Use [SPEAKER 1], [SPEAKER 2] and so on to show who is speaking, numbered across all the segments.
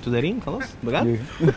[SPEAKER 1] انتوا دارين خلاص بجد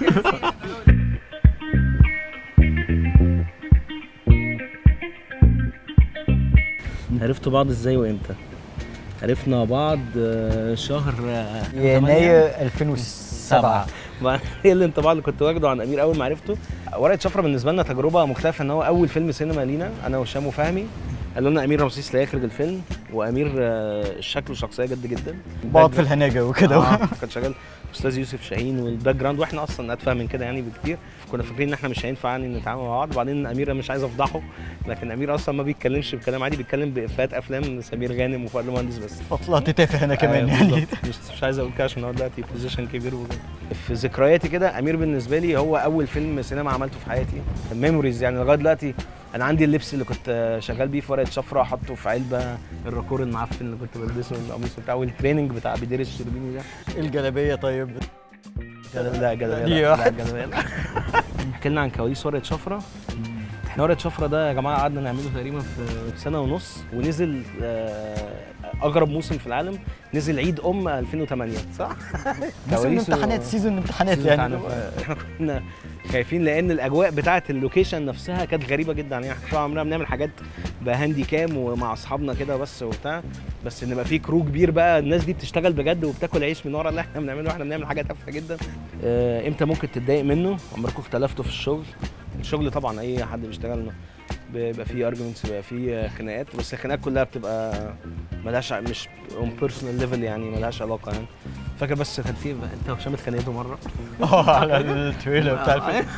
[SPEAKER 1] عرفتوا بعض ازاي وامتى عرفنا بعض آه، شهر آه،
[SPEAKER 2] يناير 2007
[SPEAKER 1] ما- ايه الانطباع اللي كنت واخده عن امير اول ما عرفته ورقه شفره بالنسبه لنا تجربه مختلفه ان هو اول فيلم سينما لينا انا وهشام وفهمي قالوا لنا امير رمسيس لا يخرج الفيلم وامير آه، شكله شخصيه جد جدا
[SPEAKER 2] بعض في الهناجة وكده
[SPEAKER 1] آه كان شغال استاذ يوسف شاهين والباك جراوند واحنا اصلا اتفه من كده يعني بكتير كنا فاكرين ان احنا مش هينفع يعني نتعامل مع بعض وبعدين امير أنا مش عايز افضحه لكن امير اصلا ما بيتكلمش بكلام عادي بيتكلم بافيهات افلام سمير غانم وفؤاد المهندس بس
[SPEAKER 2] فطلعت تافه انا كمان
[SPEAKER 1] أيوة
[SPEAKER 2] يعني
[SPEAKER 1] بالظبط. مش مش عايز اقول كده عشان هو دلوقتي بوزيشن كبير وكده في ذكرياتي كده امير بالنسبه لي هو اول فيلم سينما عملته في حياتي ميموريز يعني لغايه دلوقتي انا عندي اللبس اللي كنت شغال بيه في ورقه شفره حاطه في علبه الراكور المعفن اللي كنت بلبسه القميص بتاعه والتريننج بتاع بدير الشربيني ده
[SPEAKER 2] الجلابية طيب
[SPEAKER 1] جل- لا جلابيه
[SPEAKER 2] دي
[SPEAKER 1] لا لا
[SPEAKER 2] واحد.
[SPEAKER 1] جلابيه لا احكي لنا عن كواليس ورقه شفره احنا ورقه شفره ده يا جماعه قعدنا نعمله تقريبا في سنه ونص ونزل آه، اغرب موسم في العالم نزل عيد ام 2008 صح؟
[SPEAKER 2] موسم
[SPEAKER 1] كواليسه-
[SPEAKER 2] امتحانات سيزون امتحانات
[SPEAKER 1] سيزون
[SPEAKER 2] يعني
[SPEAKER 1] بتاعنا. احنا كنا خايفين لان الاجواء بتاعه اللوكيشن نفسها كانت غريبه جدا يعني احنا طبعا عمرنا بنعمل حاجات بهاندي كام ومع اصحابنا كده بس وبتاع بس ان يبقى في كرو كبير بقى الناس دي بتشتغل بجد وبتاكل عيش من ورا اللي احنا بنعمله واحنا بنعمل حاجات تافهه جدا اه امتى ممكن تتضايق منه عمركم اختلفتوا في الشغل الشغل طبعا اي حد بيشتغل بيبقى فيه ارجيومنتس بيبقى فيه خناقات بس الخناقات كلها بتبقى ملهاش ع- مش اون بيرسونال ليفل يعني ملهاش علاقه يعني فاكر بس كان في انت وهشام اتخانقتوا مره
[SPEAKER 2] اه على التريلر بتاع الفيلم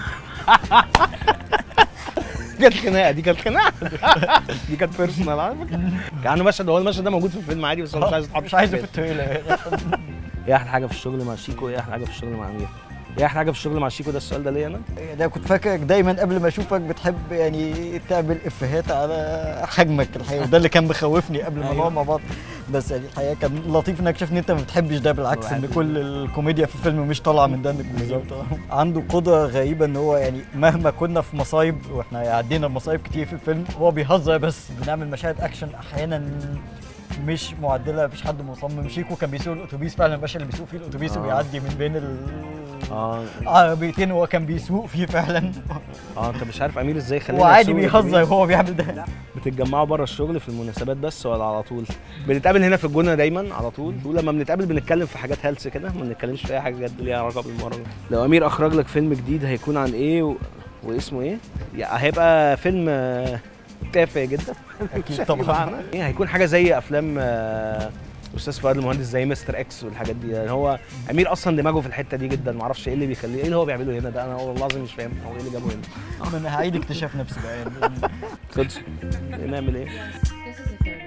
[SPEAKER 1] كانت خناقه دي كانت خناقه دي كانت بيرسونال على فكره كان عنده مشهد هو المشهد ده موجود في الفيلم عادي بس هو مش عايز يتحط
[SPEAKER 2] مش عايزه في
[SPEAKER 1] الفيلم.
[SPEAKER 2] التريلر
[SPEAKER 1] ايه احلى حاجه في الشغل مع شيكو ايه احلى حاجه في الشغل مع امير ايه احلى حاجه في الشغل مع شيكو ده السؤال ده ليا انا
[SPEAKER 2] ده كنت فاكرك دايما قبل ما اشوفك بتحب يعني تعمل افيهات على حجمك الحقيقه وده اللي كان مخوفني قبل ما
[SPEAKER 1] أيوة.
[SPEAKER 2] نقعد مع بعض بس يعني الحقيقه كان لطيف انك شفت ان انت ما بتحبش ده بالعكس ان
[SPEAKER 1] بحب
[SPEAKER 2] كل الكوميديا في الفيلم مش طالعه من دمك بالظبط عنده قدره غريبه ان هو يعني مهما كنا في مصايب واحنا عدينا مصايب كتير في الفيلم هو بيهزر بس بنعمل مشاهد اكشن احيانا مش معدله مفيش حد مصمم شيكو كان بيسوق الاتوبيس فعلا الباشا اللي بيسوق فيه الاتوبيس
[SPEAKER 1] آه.
[SPEAKER 2] وبيعدي من بين ال
[SPEAKER 1] اه
[SPEAKER 2] عربيتين هو كان بيسوق فيه فعلا
[SPEAKER 1] اه انت مش عارف امير ازاي خلينا
[SPEAKER 2] وعادي
[SPEAKER 1] نسوق
[SPEAKER 2] بيهزر
[SPEAKER 1] الأتوبيس.
[SPEAKER 2] وهو بيعمل ده
[SPEAKER 1] بتتجمعوا بره الشغل في المناسبات بس ولا على طول بنتقابل هنا في الجونه دايما على طول ولما بنتقابل بنتكلم في حاجات هلس كده ما بنتكلمش في اي حاجه جد ليها علاقه بالمره لو امير اخرج لك فيلم جديد هيكون عن ايه و... واسمه ايه يعني هيبقى فيلم آه، تافه جدا
[SPEAKER 2] اكيد طبعا
[SPEAKER 1] ايه هيكون حاجه زي افلام آه، استاذ فؤاد المهندس زي مستر اكس والحاجات دي يعني هو امير اصلا دماغه في الحته دي جدا ما اعرفش ايه اللي بيخليه ايه اللي هو بيعمله هنا ده انا والله العظيم مش فاهم هو ايه اللي جابه هنا
[SPEAKER 2] انا هعيد اكتشاف نفسي بقى يعني
[SPEAKER 1] خلص نعمل ايه
[SPEAKER 3] This is a very